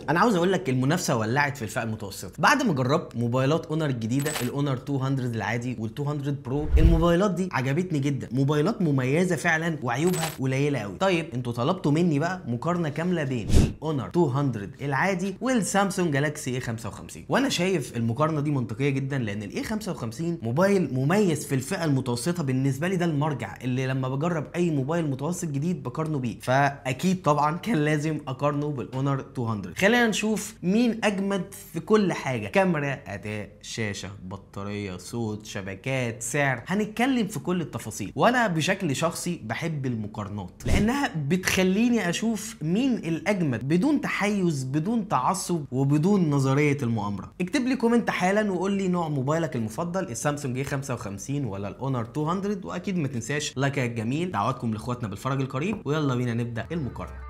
انا عاوز اقول لك المنافسه ولعت في الفئه المتوسطه بعد ما جربت موبايلات اونر الجديده الاونر 200 العادي وال 200 برو الموبايلات دي عجبتني جدا موبايلات مميزه فعلا وعيوبها قليله قوي طيب انتوا طلبتوا مني بقى مقارنه كامله بين الاونر 200 العادي والسامسونج جالاكسي اي 55 وانا شايف المقارنه دي منطقيه جدا لان الاي 55 موبايل مميز في الفئه المتوسطه بالنسبه لي ده المرجع اللي لما بجرب اي موبايل متوسط جديد بقارنه بيه فاكيد طبعا كان لازم اقارنه بالاونر 200 خلينا نشوف مين اجمد في كل حاجه كاميرا اداء شاشه بطاريه صوت شبكات سعر هنتكلم في كل التفاصيل وانا بشكل شخصي بحب المقارنات لانها بتخليني اشوف مين الاجمد بدون تحيز بدون تعصب وبدون نظريه المؤامره اكتب لي كومنت حالا وقول لي نوع موبايلك المفضل السامسونج اي 55 ولا الاونر 200 واكيد ما تنساش لايك الجميل دعواتكم لاخواتنا بالفرج القريب ويلا بينا نبدا المقارنه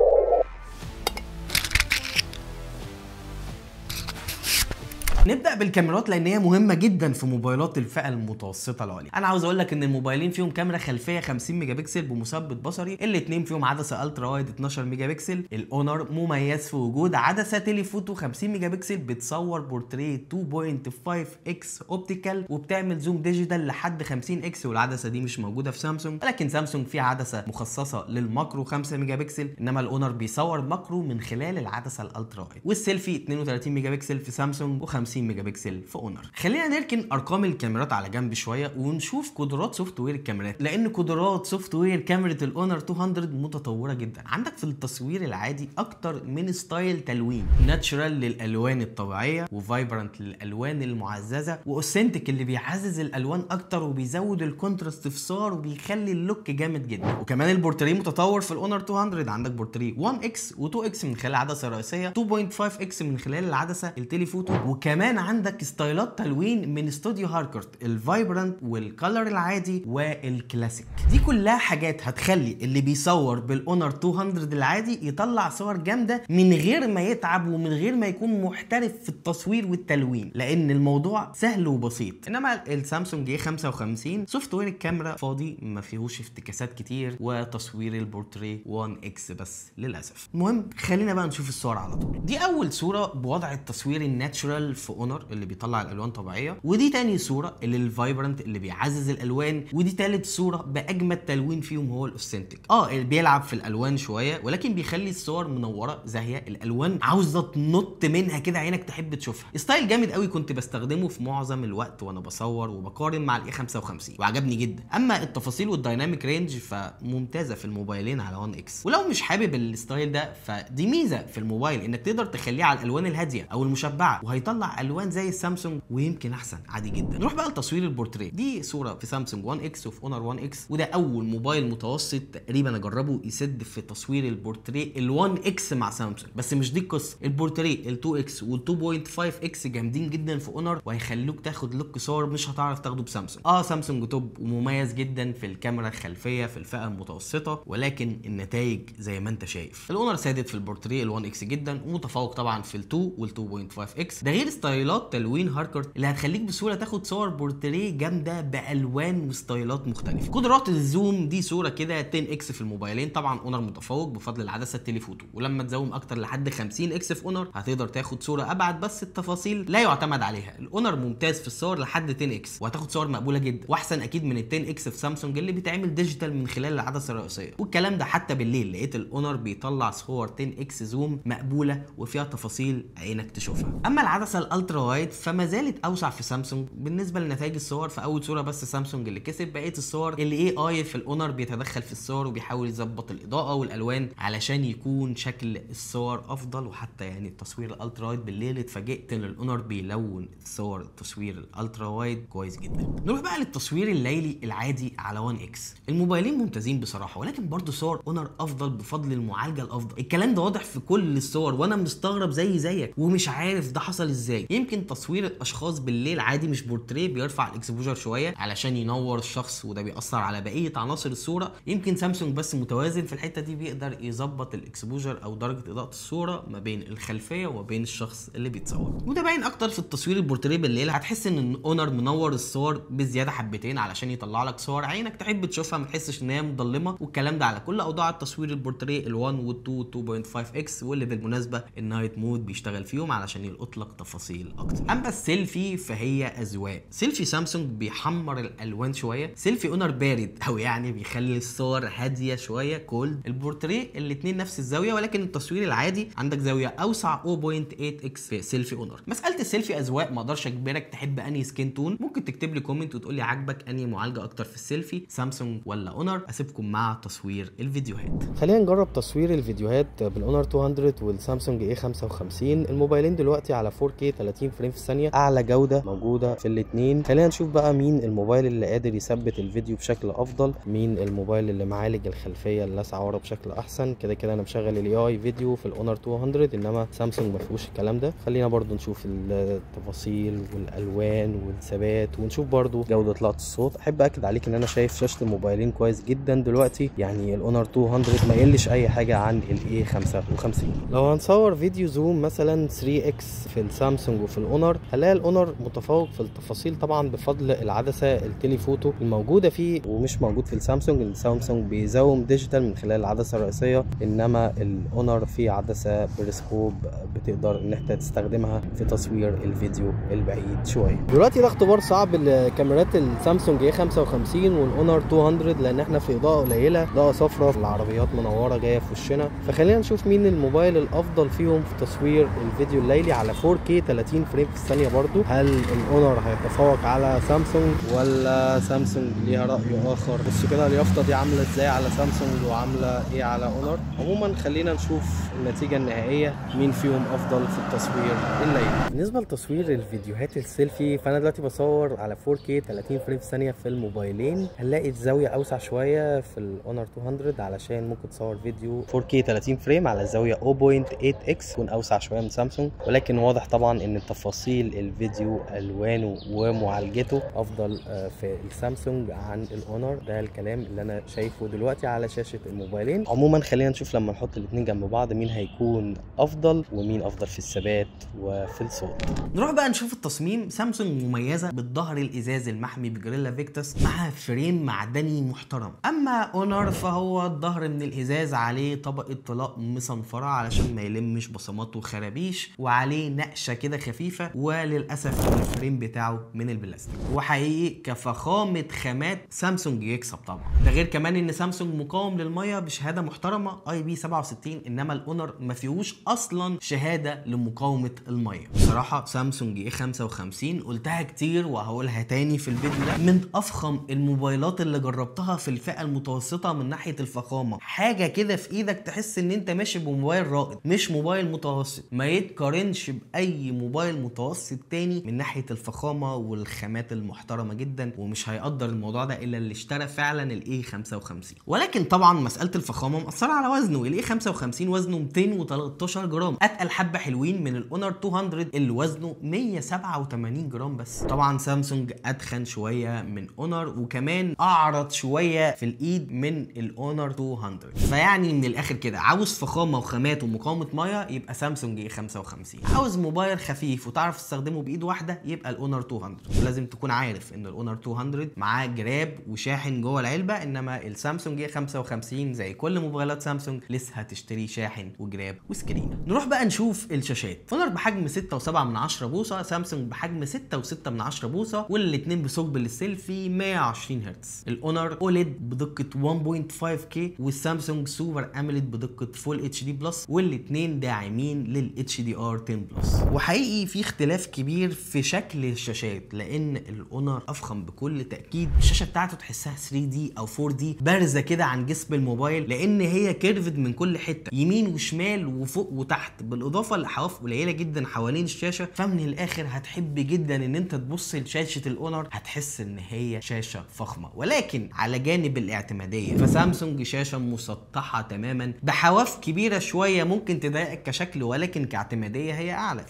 نبدا بالكاميرات لان هي مهمه جدا في موبايلات الفئه المتوسطه العليا انا عاوز اقول لك ان الموبايلين فيهم كاميرا خلفيه 50 ميجا بكسل بمثبت بصري الاثنين فيهم عدسه الترا وايد 12 ميجا بكسل الاونر مميز في وجود عدسه تيليفوتو 50 ميجا بكسل بتصور بورتريه 2.5 اكس اوبتيكال وبتعمل زوم ديجيتال لحد 50 اكس والعدسه دي مش موجوده في سامسونج ولكن سامسونج فيه عدسه مخصصه للماكرو 5 ميجا بكسل انما الاونر بيصور ماكرو من خلال العدسه الالترا وايد والسيلفي 32 ميجا بكسل في سامسونج و50 ميجا بكسل في اونر خلينا نركن ارقام الكاميرات على جنب شويه ونشوف قدرات سوفت وير الكاميرات لان قدرات سوفت وير كاميرا الاونر 200 متطوره جدا عندك في التصوير العادي اكتر من ستايل تلوين ناتشرال للالوان الطبيعيه وفايبرنت للالوان المعززه واوثنتيك اللي بيعزز الالوان اكتر وبيزود الكونتراست في صار وبيخلي اللوك جامد جدا وكمان البورتريه متطور في الاونر 200 عندك بورتريه 1 اكس و2 اكس من خلال العدسه الرئيسيه 2.5 اكس من خلال العدسه التليفوتو وكمان عندك ستايلات تلوين من استوديو هاركورت الفايبرنت والكالر العادي والكلاسيك دي كلها حاجات هتخلي اللي بيصور بالاونر 200 العادي يطلع صور جامده من غير ما يتعب ومن غير ما يكون محترف في التصوير والتلوين لان الموضوع سهل وبسيط انما السامسونج اي 55 سوفت وير الكاميرا فاضي ما فيهوش افتكاسات كتير وتصوير البورتريه 1 اكس بس للاسف المهم خلينا بقى نشوف الصور على طول دي اول صوره بوضع التصوير الناتشرال في اونر اللي بيطلع الالوان طبيعيه ودي تاني صوره اللي الفايبرنت اللي بيعزز الالوان ودي تالت صوره باجمد تلوين فيهم هو الاوثنتيك اه اللي بيلعب في الالوان شويه ولكن بيخلي الصور منوره زاهيه الالوان عاوزه تنط منها كده عينك تحب تشوفها ستايل جامد قوي كنت بستخدمه في معظم الوقت وانا بصور وبقارن مع الاي 55 وعجبني جدا اما التفاصيل والدايناميك رينج فممتازه في الموبايلين على 1 اكس ولو مش حابب الستايل ده فدي ميزه في الموبايل انك تقدر تخليه على الالوان الهاديه او المشبعه وهيطلع الوان زي السامسونج ويمكن احسن عادي جدا نروح بقى لتصوير البورتريه دي صوره في سامسونج 1 اكس وفي اونر 1 اكس وده اول موبايل متوسط تقريبا اجربه يسد في تصوير البورتريه ال 1 اكس مع سامسونج بس مش دي القصه البورتريه ال 2 اكس وال 2.5 اكس جامدين جدا في اونر وهيخلوك تاخد لوك صور مش هتعرف تاخده بسامسونج اه سامسونج توب ومميز جدا في الكاميرا الخلفيه في الفئه المتوسطه ولكن النتائج زي ما انت شايف الاونر سادت في البورتريه ال 1 اكس جدا ومتفوق طبعا في ال 2 وال 2.5 اكس ده غير ستايلات تلوين هاركورت اللي هتخليك بسهوله تاخد صور بورتريه جامده بالوان وستايلات مختلفه قدرات الزوم دي صوره كده 10 اكس في الموبايلين طبعا اونر متفوق بفضل العدسه التليفوتو ولما تزوم اكتر لحد 50 اكس في اونر هتقدر تاخد صوره ابعد بس التفاصيل لا يعتمد عليها الاونر ممتاز في الصور لحد 10 اكس وهتاخد صور مقبوله جدا واحسن اكيد من ال 10 اكس في سامسونج اللي بيتعمل ديجيتال من خلال العدسه الرئيسيه والكلام ده حتى بالليل لقيت الاونر بيطلع صور 10 اكس زوم مقبوله وفيها تفاصيل عينك تشوفها اما العدسه الالترا وايد فما زالت اوسع في سامسونج بالنسبه لنتائج الصور في اول صوره بس سامسونج اللي كسب بقيه الصور اللي اي اي في الاونر بيتدخل في الصور وبيحاول يظبط الاضاءه والالوان علشان يكون شكل الصور افضل وحتى يعني التصوير الالترا وايد بالليل اتفاجئت ان الاونر بيلون الصور التصوير الالترا وايد كويس جدا نروح بقى للتصوير الليلي العادي على 1 اكس الموبايلين ممتازين بصراحه ولكن برضه صور اونر افضل بفضل المعالجه الافضل الكلام ده واضح في كل الصور وانا مستغرب زي زيك ومش عارف ده حصل ازاي يمكن تصوير الاشخاص بالليل عادي مش بورتريه بيرفع الاكسبوجر شويه علشان ينور الشخص وده بيأثر على بقيه عناصر الصوره يمكن سامسونج بس متوازن في الحته دي بيقدر يظبط الاكسبوجر او درجه اضاءه الصوره ما بين الخلفيه وما بين الشخص اللي بيتصور وده باين اكتر في التصوير البورتريه بالليل هتحس ان اونر منور الصور بزياده حبتين علشان يطلع لك صور عينك تحب تشوفها ما تحسش ان هي مظلمه والكلام ده على كل اوضاع التصوير البورتريه ال1 وال2 2.5 اكس واللي بالمناسبه النايت مود بيشتغل فيهم علشان يلقط لك تفاصيل اكتر اما السيلفي فهي اذواق سيلفي سامسونج بيحمر الالوان شويه سيلفي اونر بارد او يعني بيخلي الصور هاديه شويه كولد البورتريه الاثنين نفس الزاويه ولكن التصوير العادي عندك زاويه اوسع 0.8 اكس في سيلفي اونر مساله السيلفي اذواق ما اقدرش اجبرك تحب انهي سكين تون ممكن تكتب لي كومنت وتقول لي عاجبك انهي معالجه اكتر في السيلفي سامسونج ولا اونر اسيبكم مع تصوير الفيديوهات خلينا نجرب تصوير الفيديوهات بالاونر 200 والسامسونج اي 55 الموبايلين دلوقتي على 4K 30 فريم في الثانيه اعلى جوده موجوده في الاثنين خلينا نشوف بقى مين الموبايل اللي قادر يثبت الفيديو بشكل افضل مين الموبايل اللي معالج الخلفيه اللاسعه ورا بشكل احسن كده كده انا مشغل الاي اي فيديو في الاونر 200 انما سامسونج ما فيهوش الكلام ده خلينا برضو نشوف التفاصيل والالوان والثبات ونشوف برضو جوده لقط الصوت احب اكد عليك ان انا شايف شاشه الموبايلين كويس جدا دلوقتي يعني الاونر 200 ما يقلش اي حاجه عن الاي 55 لو هنصور فيديو زوم مثلا 3 اكس في السامسونج وفي الاونر هنلاقي الاونر متفوق في التفاصيل طبعا بفضل العدسه التليفوتو الموجوده فيه ومش موجود في السامسونج السامسونج بيزوم ديجيتال من خلال العدسه الرئيسيه انما الاونر فيه عدسه بريسكوب بتقدر ان انت تستخدمها في تصوير الفيديو البعيد شويه دلوقتي ده اختبار صعب لكاميرات السامسونج اي 55 والاونر 200 لان احنا في اضاءه قليله اضاءه صفراء العربيات منوره جايه في وشنا فخلينا نشوف مين الموبايل الافضل فيهم في تصوير الفيديو الليلي على 4K 30 فريم في الثانيه برضو هل الاونر هيتفوق على سامسونج ولا سامسونج ليها راي اخر بصوا كده اليافطه دي عامله ازاي على سامسونج وعامله ايه على اونر عموما خلينا نشوف النتيجه النهائيه مين فيهم افضل في التصوير الليلي بالنسبه لتصوير الفيديوهات السيلفي فانا دلوقتي بصور على 4K 30 فريم في الثانيه في الموبايلين هنلاقي الزاويه اوسع شويه في الاونر 200 علشان ممكن تصور فيديو 4K 30 فريم على زاويه 0.8 اكس تكون اوسع شويه من سامسونج ولكن واضح طبعا ان تفاصيل الفيديو الوانه ومعالجته افضل في السامسونج عن الاونر ده الكلام اللي انا شايفه دلوقتي على شاشه الموبايلين عموما خلينا نشوف لما نحط الاثنين جنب بعض مين هيكون افضل ومين افضل في الثبات وفي الصوت نروح بقى نشوف التصميم سامسونج مميزه بالظهر الازاز المحمي بجوريلا فيكتس مع فريم معدني محترم اما اونر فهو الظهر من الازاز عليه طبقه طلاء مصنفره علشان ما يلمش بصمات وخرابيش وعليه نقشه كده خفيفه وللاسف الفريم بتاعه من البلاستيك وحقيقي كفخامه خامات سامسونج يكسب طبعا ده غير كمان ان سامسونج مقاوم للميه بشهاده محترمه اي بي 67 انما الاونر ما فيهوش اصلا شهاده لمقاومه الميه بصراحه سامسونج اي 55 قلتها كتير وهقولها تاني في الفيديو ده من افخم الموبايلات اللي جربتها في الفئه المتوسطه من ناحيه الفخامه حاجه كده في ايدك تحس ان انت ماشي بموبايل رائد مش موبايل متوسط ما يتقارنش باي موبايل متوسط تاني من ناحيه الفخامه والخامات المحترمه جدا ومش هيقدر الموضوع ده الا اللي اشترى فعلا الاي 55 ولكن طبعا مساله الفخامه مأثره على وزنه الاي 55 وزنه 213 جرام اتقل حبه حلوين من الاونر 200 اللي وزنه 187 جرام بس طبعا سامسونج اتخن شويه من اونر وكمان اعرض شويه في الايد من الاونر 200 فيعني من الاخر كده عاوز فخامه وخامات ومقاومه ميه يبقى سامسونج اي 55 عاوز موبايل خفيف وتعرف تستخدمه بايد واحده يبقى الاونر 200 لازم تكون عارف ان الاونر 200 معاه جراب وشاحن جوه العلبه انما السامسونج اي 55 زي كل موبايلات سامسونج لسه هتشتري شاحن وجراب وسكرين نروح بقى نشوف الشاشات اونر بحجم 6.7 من 10 بوصه سامسونج بحجم 6.6 من 10 بوصه والاثنين بثقب للسيلفي 120 هرتز الاونر اوليد بدقه 1.5K والسامسونج سوبر اميليد بدقه فول اتش دي بلس والاثنين داعمين للاتش دي ار 10 بلس وحقيقي في اختلاف كبير في شكل الشاشات لان الاونر افخم بكل تاكيد الشاشه بتاعته تحسها 3 دي او 4 دي بارزه كده عن جسم الموبايل لان هي كيرفد من كل حته يمين وشمال وفوق وتحت بالاضافه لحواف قليله جدا حوالين الشاشه فمن الاخر هتحب جدا ان انت تبص لشاشه الاونر هتحس ان هي شاشه فخمه ولكن على جانب الاعتماديه فسامسونج شاشه مسطحه تماما بحواف كبيره شويه ممكن تضايقك كشكل ولكن كاعتماديه هي اعلى الشاشه المسطحه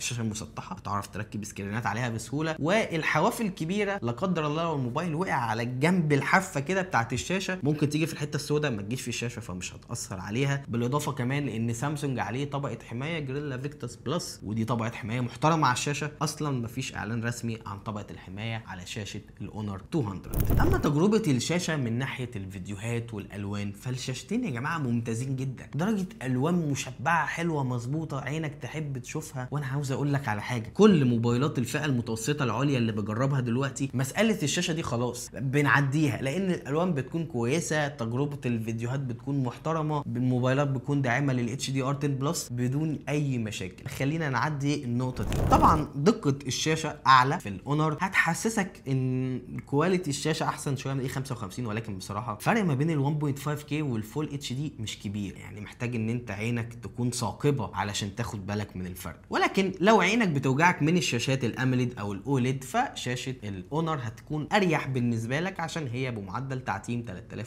مسطحه تعرف تركب سكرينات عليها بسهوله والحواف الكبيره لا قدر الله لو الموبايل وقع على الجنب الحافه كده بتاعت الشاشه ممكن تيجي في الحته السوداء ما تجيش في الشاشه فمش هتاثر عليها بالاضافه كمان لان سامسونج عليه طبقه حمايه جريلا فيكتوس بلس ودي طبقه حمايه محترمه على الشاشه اصلا مفيش اعلان رسمي عن طبقه الحمايه على شاشه الاونر 200 اما تجربه الشاشه من ناحيه الفيديوهات والالوان فالشاشتين يا جماعه ممتازين جدا درجه الوان مشبعه حلوه مظبوطه عينك تحب تشوفها وانا عاوز اقول لك على حاجه كل موبايلات الفئه المتوسطه العليا اللي بجربها دلوقتي مساله الشاشه دي خلاص بنعديها لان الالوان بتكون كويسه تجربه الفيديوهات بتكون محترمه الموبايلات بتكون داعمه للاتش دي ار 10 بلس بدون اي مشاكل خلينا نعدي النقطه دي طبعا دقه الشاشه اعلى في الاونر هتحسسك ان كواليتي الشاشه احسن شويه من الاي 55 ولكن بصراحه الفرق ما بين ال 1.5K والفول اتش دي مش كبير يعني محتاج ان انت عينك تكون ثاقبه علشان تاخد بالك من الفرق ولكن لو عينك بتوجعك من الشاشات الاموليد او الاوليد فشاشه الاونر هتكون اريح بالنسبه لك عشان هي بمعدل تعتيم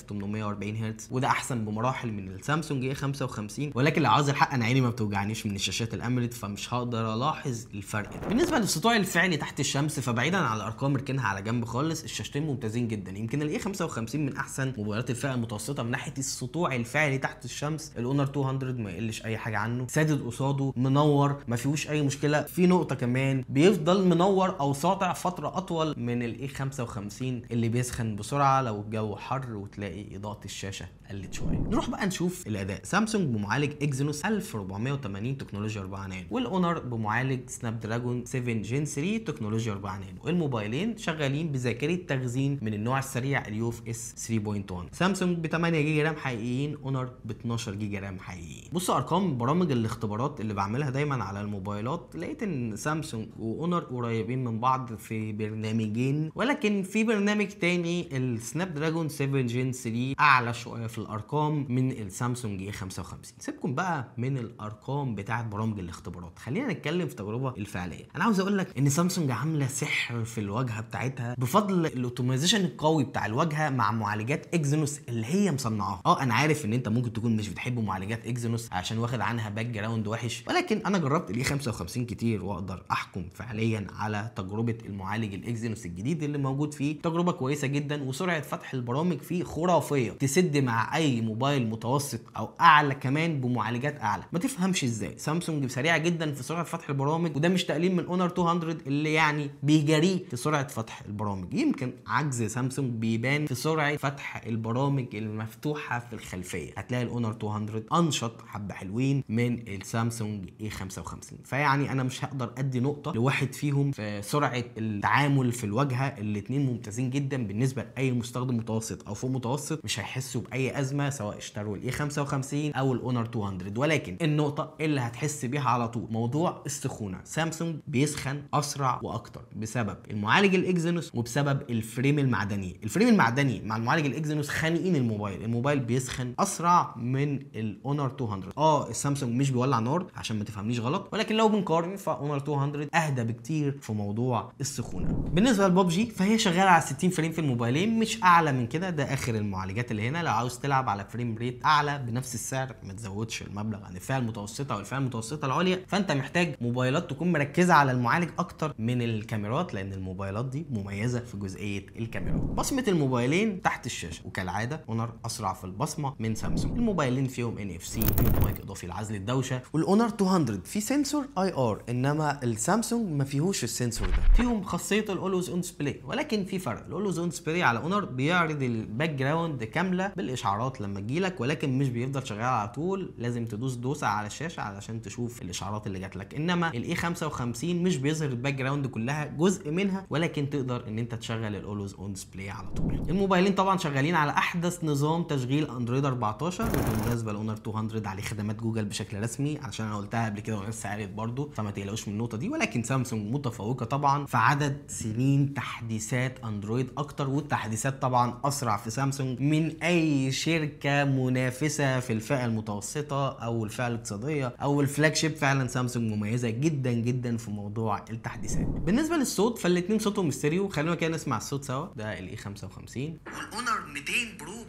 3840 هرتز وده احسن بمراحل من السامسونج اي 55 ولكن لو عاوز الحق انا عيني ما بتوجعنيش من الشاشات الاموليد فمش هقدر الاحظ الفرق بالنسبه للسطوع الفعلي تحت الشمس فبعيدا عن الارقام اركنها على جنب خالص الشاشتين ممتازين جدا يمكن الاي 55 من احسن موبايلات الفئه المتوسطه من ناحيه السطوع الفعلي تحت الشمس الاونر 200 ما يقلش اي حاجه عنه سادد قصاده منور ما فيهوش اي مشكله في نقطه كمان بيفضل منور او ساطع فتره اطول من الاي 55 اللي بيسخن بسرعه لو الجو حر وتلاقي اضاءه الشاشه قلت شويه نروح بقى نشوف الاداء سامسونج بمعالج اكزينوس 1480 تكنولوجيا 4 نانو والاونر بمعالج سناب دراجون 7 جين 3 تكنولوجيا 4 نانو الموبايلين شغالين بذاكره تخزين من النوع السريع اليو اف اس 3.1 سامسونج ب 8 جيجا رام حقيقيين اونر ب 12 جيجا رام حقيقيين بصوا ارقام برامج الاختبارات اللي بعملها دايما على الموبايلات لقيت ان سامسونج واونر قريبين من بعض في برنامجين ولكن في برنامج تاني السناب دراجون 7 جين 3 اعلى شويه في الارقام من السامسونج اي 55 سيبكم بقى من الارقام بتاعه برامج الاختبارات خلينا نتكلم في التجربه الفعليه انا عاوز اقول لك ان سامسونج عامله سحر في الواجهه بتاعتها بفضل الاوتومايزيشن القوي بتاع الواجهه مع معالجات اكزينوس اللي هي مصنعاها اه انا عارف ان انت ممكن تكون مش بتحب معالجات اكزينوس عشان واخد عنها باك جراوند وحش ولكن انا جربت الاي 55 كتير واقدر احكم فعليا على تجربه المعالج الاكزينوس الجديد اللي موجود فيه تجربه كويسه جدا وسرعه فتح البرامج فيه خرافيه تسد مع اي موبايل متوسط او اعلى كمان بمعالجات اعلى ما تفهمش ازاي سامسونج سريعه جدا في سرعه فتح البرامج وده مش تقليل من اونر 200 اللي يعني بيجريه في سرعه فتح البرامج يمكن عجز سامسونج بيبان في سرعه فتح البرامج المفتوحه في الخلفيه هتلاقي الاونر 200 انشط حبه حلوين من السامسونج اي 55 فيعني انا مش هقدر ادي نقطه لواحد فيهم في سرعه التعامل في الواجهه الاثنين ممتازين جدا بالنسبه لاي مستخدم متوسط او فوق متوسط مش هيحسوا باي ازمه سواء اشتروا الاي 55 او الاونر 200 ولكن النقطه اللي هتحس بيها على طول موضوع السخونه سامسونج بيسخن اسرع واكتر بسبب المعالج الاكزينوس وبسبب الفريم المعدني الفريم المعدني مع المعالج الاكزينوس خانقين الموبايل الموبايل بيسخن اسرع من الاونر 200 اه السامسونج مش بيولع نار عشان ما تفهمنيش غلط ولكن لو بنقارن فاونر 200 اهدى بكتير في موضوع السخونه بالنسبه للببجي فهي شغاله على 60 فريم في الموبايلين مش اعلى من كده ده اخر المعالجات اللي هنا لو عاوز تلعب على فريم ريت اعلى بنفس السعر ما تزودش المبلغ عن الفئه المتوسطه او الفئه المتوسطه العليا فانت محتاج موبايلات تكون مركزه على المعالج اكتر من الكاميرات لان الموبايلات دي مميزه في جزئيه الكاميرات بصمه الموبايلين تحت الشاشه وكالعاده اونر اسرع في البصمه من سامسونج الموبايلين فيهم ان اف سي فيهم مايك اضافي لعزل الدوشه والاونر 200 في سنسور اي ار انما السامسونج ما فيهوش السنسور ده فيهم خاصيه الاولوز اون ديسبلاي ولكن في فرق الاولوز اون ديسبلاي على اونر بيعرض الباك جراوند كامله بالاشعارات لما تجيلك ولكن مش بيفضل شغال على طول لازم تدوس دوسه على الشاشه علشان تشوف الاشعارات اللي جات لك انما الاي 55 مش بيظهر الباك جراوند كلها جزء منها ولكن تقدر ان انت تشغل الاولوز اون ديسبلاي على طول الموبايلين طبعا شغالين على احدث نظام تشغيل اندرويد 14 وبالمناسبه الاونر 200 عليه خدمات جوجل بشكل رسمي علشان انا قلتها قبل كده ولسه قالت برضه فما تقلقوش من النقطه دي ولكن سامسونج متفوقه طبعا في عدد سنين تحديثات اندرويد اكتر والتحديثات طبعا اسرع في سامسونج من اي شركه منافسه في الفئه المتوسطه او الفئه الاقتصاديه او الفلاج شيب فعلا سامسونج مميزه جدا جدا في موضوع التحديثات بالنسبه للصوت فالاثنين صوتهم ستيريو خلينا كده نسمع الصوت سوا ده الاي 55 والاونر 200 برو بينافس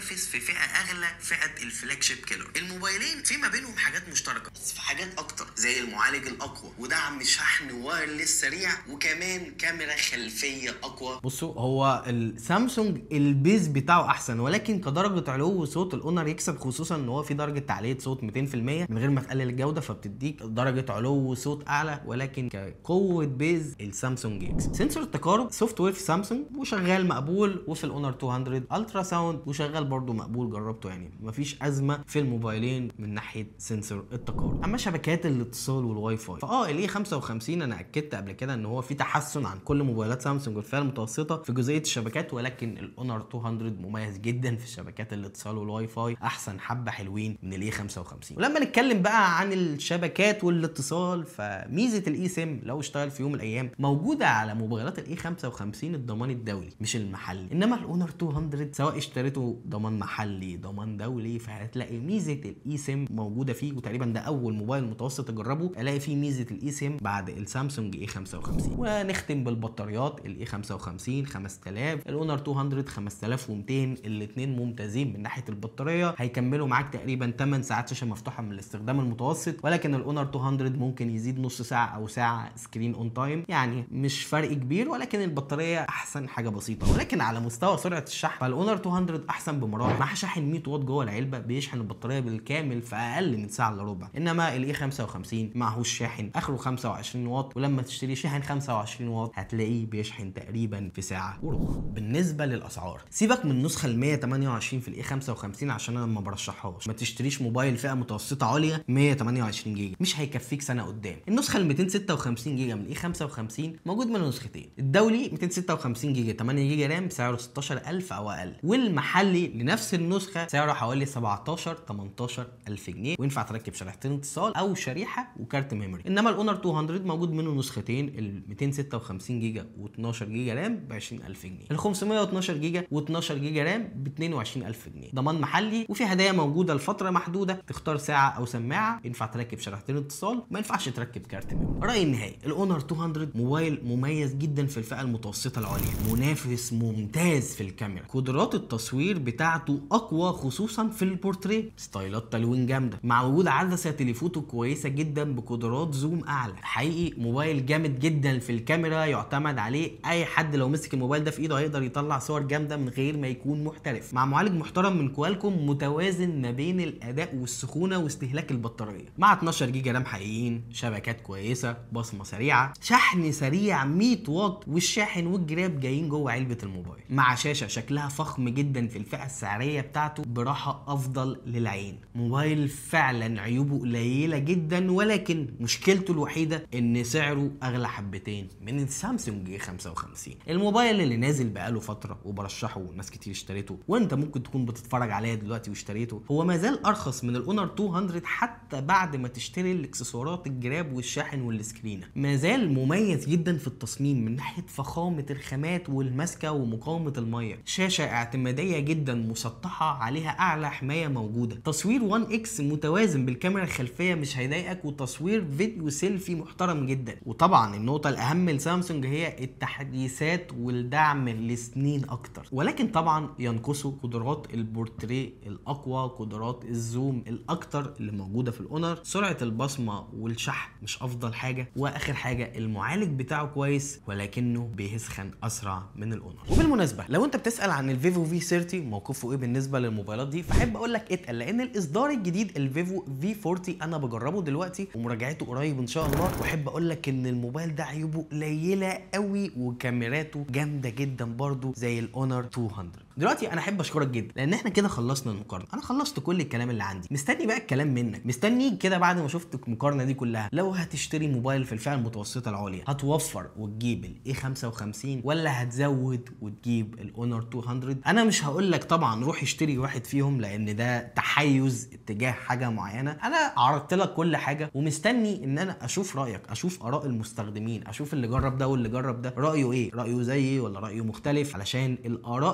بينافس في فئه اغلى فئه الفلاج شيب كيلر الموبايلين في ما بينهم حاجات مشتركه بس في حاجات اكتر زي المعالج الاقوى ودعم شحن وايرلس سريع وكمان كاميرا خلفيه اقوى بصوا هو السامسونج البيز بتاعه احسن ولكن كدرجه علو صوت الاونر يكسب خصوصا ان هو في درجه تعليق صوت 200% من غير ما تقلل الجوده فبتديك درجه علو صوت اعلى ولكن كقوه بيز السامسونج اكس سنسور التقارب سوفت وير في سامسونج وشغال مقبول وفي الاونر 200 الترا ساوند وشغال برده مقبول جربته يعني مفيش ازمه في الموبايلين من ناحيه سنسور التقارب اما شبكات الاتصال والواي فاي فاه الاي 55 انا اكدت قبل كده ان هو في تحسن عن كل موبايلات سامسونج والفئه المتوسطه في جزئيه الشبكات ولكن الاونر 200 مميز جدا في شبكات الاتصال والواي فاي احسن حبه حلوين من الاي 55 ولما نتكلم بقى عن الشبكات والاتصال فميزه الاي سيم لو اشتغل في يوم من الايام موجوده على موبايلات الاي 55 الضمان الدولي مش المحلي انما الاونر 200 سواء اشتريته ضمان محلي ضمان دولي فهتلاقي ميزه الاي سيم موجوده فيه وتقريبا ده اول موبايل متوسط اجربه الاقي فيه ميزه الاي سيم بعد السامسونج اي 55 ونختم بالبطاريات الاي 55 5000 الاونر 200 5200 الاثنين ممتازين من ناحيه البطاريه هيكملوا معاك تقريبا 8 ساعات شاشه مفتوحه من الاستخدام المتوسط ولكن الاونر 200 ممكن يزيد نص ساعه او ساعه سكرين اون تايم يعني مش فرق كبير ولكن البطاريه احسن حاجه بسيطه ولكن على مستوى سرعه الشحن فالاونر 200 احسن بمراحل مع شاحن 100 واط جوه العلبه بيشحن البطاريه بالكامل في اقل من ساعه الا ربع انما الاي 55 معهوش شاحن اخره 25 واط ولما تشتري شاحن 25 واط هتلاقيه بيشحن تقريبا في ساعه وربع بالنسبه للاسعار سيبك من النسخه ال 128 في الاي 55 عشان انا ما برشحهاش ما تشتريش موبايل فئه متوسطه عليا 128 جيجا مش هيكفيك سنه قدام النسخه ال 256 جيجا من الاي 55 موجود منه نسختين الدولي 256 جيجا 8 جيجا رام سعره 16000 او اقل والمحلي لنفس النسخه سعره حوالي 17 18000 جنيه وينفع تركب شريحتين اتصال او شريحه وكارت ميموري انما الاونر 200 موجود منه نسختين ال 256 جيجا و12 جيجا رام ب 20000 جنيه ال 512 جيجا و12 جيجا رام ب 22000 جنيه ضمان محلي وفي هدايا موجوده لفتره محدوده تختار ساعه او سماعه ينفع تركب شريحتين اتصال ما ينفعش تركب كارت ميموري رايي النهائي الاونر 200 موبايل مميز جدا في الفئه المتوسطه العليا منافس ممتاز في الكاميرا قدرات التصوير بتاعته اقوى خصوصا في البورتريه ستايلات تلوين جامده مع وجود عدسه تليفوتو كويسه جدا بقدرات زوم اعلى حقيقي موبايل جامد جدا في الكاميرا يعتمد عليه اي حد لو مسك الموبايل ده في ايده هيقدر يطلع صور جامده من غير ما يكون محترف مع معالج محترم من كوالكوم متوازن ما بين الاداء والسخونه واستهلاك البطاريه مع 12 جيجا رام حقيقيين شبكات كويسه بصمه سريعه شحن سريع 100 واط والشاحن والجراب جايين جوه علبه الموبايل مع شاشه شكلها فخم جدا في الفئه السعريه بتاعته براحه افضل للعين موبايل فعلا عيوبه قليله جدا ولكن مشكلته الوحيده ان سعره اغلى حبتين من السامسونج جي 55 الموبايل اللي نازل بقاله فتره وبرشحه وناس كتير اشتريته وانت ممكن تكون بتتفرج عليا دلوقتي واشتريته هو ما زال ارخص من الاونر 200 حتى بعد ما تشتري الاكسسوارات الجراب والشاحن والسكرينه ما زال مميز جدا في التصميم من ناحيه فخامه الخامات والماسكه ومقاومه الميه شاشه اعتماديه جدا مسطحه عليها اعلى حمايه موجوده تصوير 1 اكس متوازن بالكاميرا الخلفيه مش هيضايقك وتصوير فيديو سيلفي محترم جدا وطبعا النقطه الاهم لسامسونج هي التحديثات والدعم لسنين اكتر ولكن طبعا ينقصوا قدرات البورتريه الاقوى قدرات الزوم الاكتر اللي موجوده في الاونر سرعه البصمه والشحن مش افضل حاجه واخر حاجه المعالج بتاعه كويس ولكنه بيسخن اسرع من الاونر وبالمناسبه لو انت بتسال عن الفيفو في 30 موقفه ايه بالنسبه للموبايلات دي فاحب اقول لك اتقل لان الاصدار الجديد الفيفو في 40 انا بجربه دلوقتي ومراجعته قريب ان شاء الله واحب اقول لك ان الموبايل ده عيوبه قليله قوي وكاميراته جامده جدا برضو زي الاونر 200 دلوقتي انا احب اشكرك جدا لان احنا كده خلصنا المقارنه انا خلصت كل الكلام اللي عندي مستني بقى الكلام منك مستني كده بعد ما شفت المقارنه دي كلها لو هتشتري موبايل في الفئه المتوسطه العليا هتوفر وتجيب الاي 55 ولا هتزود وتجيب الاونر 200 انا مش هقول لك طبعا روح اشتري واحد فيهم لان ده تحيز اتجاه حاجه معينه انا عرضت لك كل حاجه ومستني ان انا اشوف رايك اشوف اراء المستخدمين اشوف اللي جرب ده واللي جرب ده رايه ايه رايه زيي ولا رايه مختلف علشان الاراء دي هي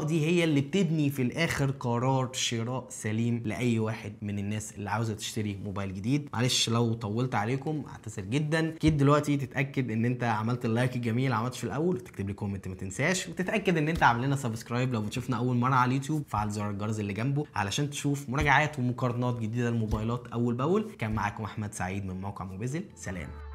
اللي بتبني في الاخر قرار شراء سليم لاي واحد من الناس اللي عاوزه تشتري موبايل جديد معلش لو طولت عليكم اعتذر جدا اكيد دلوقتي تتاكد ان انت عملت اللايك الجميل اللي عملتش في الاول وتكتب لي كومنت ما تنساش وتتاكد ان انت عامل لنا سبسكرايب لو بتشوفنا اول مره على اليوتيوب فعل زر الجرس اللي جنبه علشان تشوف مراجعات ومقارنات جديده للموبايلات اول باول كان معاكم احمد سعيد من موقع موبيزل سلام